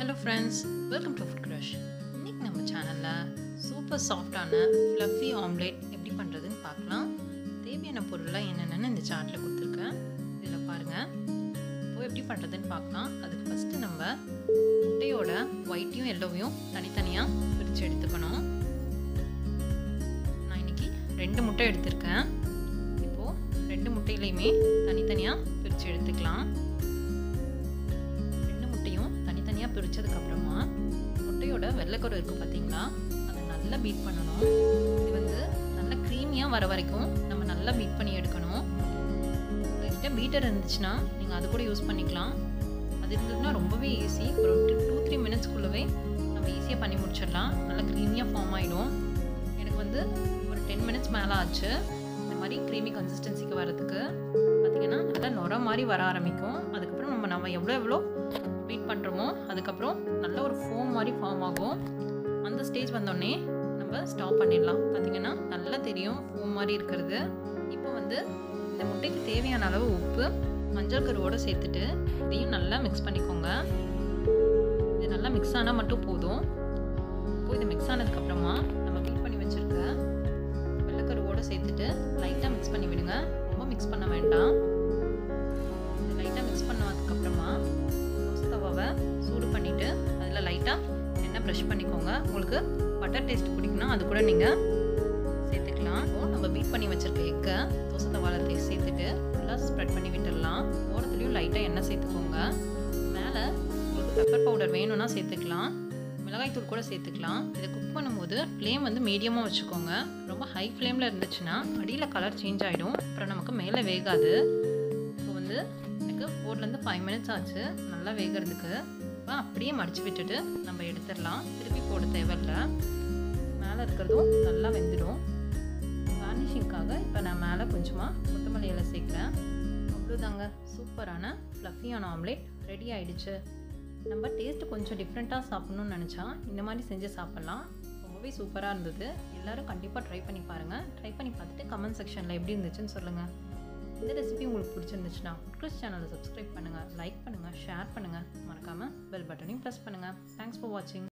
hello friends welcome to Food Crush இன்னைக்கு நம்ம சேனலில் சூப்பர் சாஃப்டான ஃப்ளஃபி ஆம்லேட் எப்படி பண்ணுறதுன்னு பார்க்கலாம் தேவையான பொருள்லாம் என்னென்னு இந்த சார்ட்டில் கொடுத்துருக்கேன் இதில் பாருங்கள் இப்போ எப்படி பண்ணுறதுன்னு பார்க்கலாம் அதுக்கு ஃபஸ்ட்டு நம்ம முட்டையோட ஒயிட்டையும் எல்லோவையும் தனித்தனியாக பிரித்து எடுத்துக்கணும் நான் இன்னைக்கு ரெண்டு முட்டை எடுத்திருக்கேன் இப்போது ரெண்டு முட்டையிலையுமே தனித்தனியாக பிரித்து எடுத்துக்கலாம் ரெண்டு முட்டையும் தனித்தனியாக பிரித்ததுக்கப்புறமா முட்டையோட வெள்ளைக்கரு இருக்குது பார்த்தீங்களா அதை நல்லா பீட் பண்ணணும் இது வந்து நல்லா க்ரீமியாக வர வரைக்கும் நம்ம நல்லா பீட் பண்ணி எடுக்கணும் உங்கள்கிட்ட பீட்டர் இருந்துச்சுன்னா நீங்கள் அது கூட யூஸ் பண்ணிக்கலாம் அது இருந்ததுன்னா ரொம்பவே ஈஸி ஒரு டூ த்ரீ மினிட்ஸ்க்குள்ளவே நம்ம ஈஸியாக பண்ணி முடிச்சிடலாம் நல்லா க்ரீமியாக ஃபார்ம் ஆகிடும் எனக்கு வந்து ஒரு டென் மினிட்ஸ் மேலே ஆச்சு இந்த மாதிரி க்ரீமி கன்சிஸ்டன்சிக்கு வரதுக்கு பார்த்திங்கன்னா நல்லா நுர மாதிரி வர ஆரம்பிக்கும் அதுக்கப்புறம் நம்ம நம்ம எவ்வளோ எவ்வளோ பீட் பண்ணுறோமோ அதுக்கப்புறம் நல்ல ஒரு ஃபோம் மாதிரி ஃபார்ம் ஆகும் அந்த ஸ்டேஜ் வந்தோடனே நம்ம ஸ்டாப் பண்ணிடலாம் பார்த்திங்கன்னா நல்லா தெரியும் ஃபோம் மாதிரி இருக்கிறது இப்போ வந்து இந்த முட்டைக்கு தேவையான அளவு உப்பு மஞ்சள் கருவோடு சேர்த்துட்டு இதையும் நல்லா மிக்ஸ் பண்ணிக்கோங்க இது நல்லா மிக்ஸ் ஆனால் மட்டும் போதும் இப்போ இது மிக்ஸ் ஆனதுக்கப்புறமா நம்ம பீட் பண்ணி வச்சுருக்க வெள்ளைக்கருவோடு சேர்த்துட்டு லைட்டாக மிக்ஸ் பண்ணி விடுங்க ரொம்ப மிக்ஸ் பண்ண வேண்டாம் லைட்டாக மிக்ஸ் பண்ணதுக்கப்புறமா ரோஸ் தவாவை சூடு பண்ணிவிட்டு அதில் லைட்டாக எண்ணெய் ப்ரஷ் பண்ணிக்கோங்க உங்களுக்கு பட்டர் டேஸ்ட் பிடிக்குன்னா அது கூட நீங்கள் சேர்த்துக்கலாம் இப்போ நம்ம பீட் பண்ணி வச்சுருக்க எக்கை தோசை தவாவில் சேர்த்துட்டு ஃபுல்லாக ஸ்ப்ரெட் பண்ணி விட்டுடலாம் ஓரத்துலேயும் லைட்டாக எண்ணெய் சேர்த்துக்கோங்க மேலே உங்களுக்கு பெப்பர் பவுடர் வேணும்னா சேர்த்துக்கலாம் மிளகாய்த்தூள் கூட சேர்த்துக்கலாம் இதை குக் பண்ணும்போது ஃப்ளேம் வந்து மீடியமாக வச்சுக்கோங்க ரொம்ப ஹை ஃப்ளேமில் இருந்துச்சுன்னா அடியில் கலர் சேஞ்ச் ஆகிடும் அப்புறம் நமக்கு மேலே வேகாது இப்போ வந்து எனக்கு ஃபோர்லேருந்து ஃபைவ் மினிட்ஸ் ஆச்சு நல்லா வேகிறதுக்கு இப்போ அப்படியே மடித்து விட்டுட்டு நம்ம எடுத்துடலாம் திருப்பி போட தேவையில்ல மேலே இருக்கிறதும் நல்லா வெந்துடும் கார்னிஷிங்காக இப்போ நான் மேலே கொஞ்சமாக கொத்தமல்லி இலை சேர்க்குறேன் அவ்வளோதாங்க சூப்பரான ஃப்ளஃபியான ஆம்லேட் ரெடி ஆயிடுச்சு நம்ம டேஸ்ட்டு கொஞ்சம் டிஃப்ரெண்ட்டாக சாப்பிட்ணுன்னு நினச்சா இந்த மாதிரி செஞ்சு சாப்பிட்லாம் ரொம்பவே சூப்பராக இருந்தது எல்லோரும் கண்டிப்பாக ட்ரை பண்ணி பாருங்கள் ட்ரை பண்ணி பார்த்துட்டு கமெண்ட் செக்ஷனில் எப்படி இருந்துச்சுன்னு சொல்லுங்கள் இந்த ரெசிபி உங்களுக்கு பிடிச்சிருந்துச்சுன்னா ஃபுட்கிறிஸ் சேனலை சப்ஸ்கிரைப் பண்ணுங்கள் லைக் பண்ணுங்கள் ஷேர் பண்ணுங்கள் மறக்காமல் பெல் பட்டனையும் ப்ரெஸ் பண்ணுங்கள் தேங்க்ஸ் ஃபார் வாட்சிங்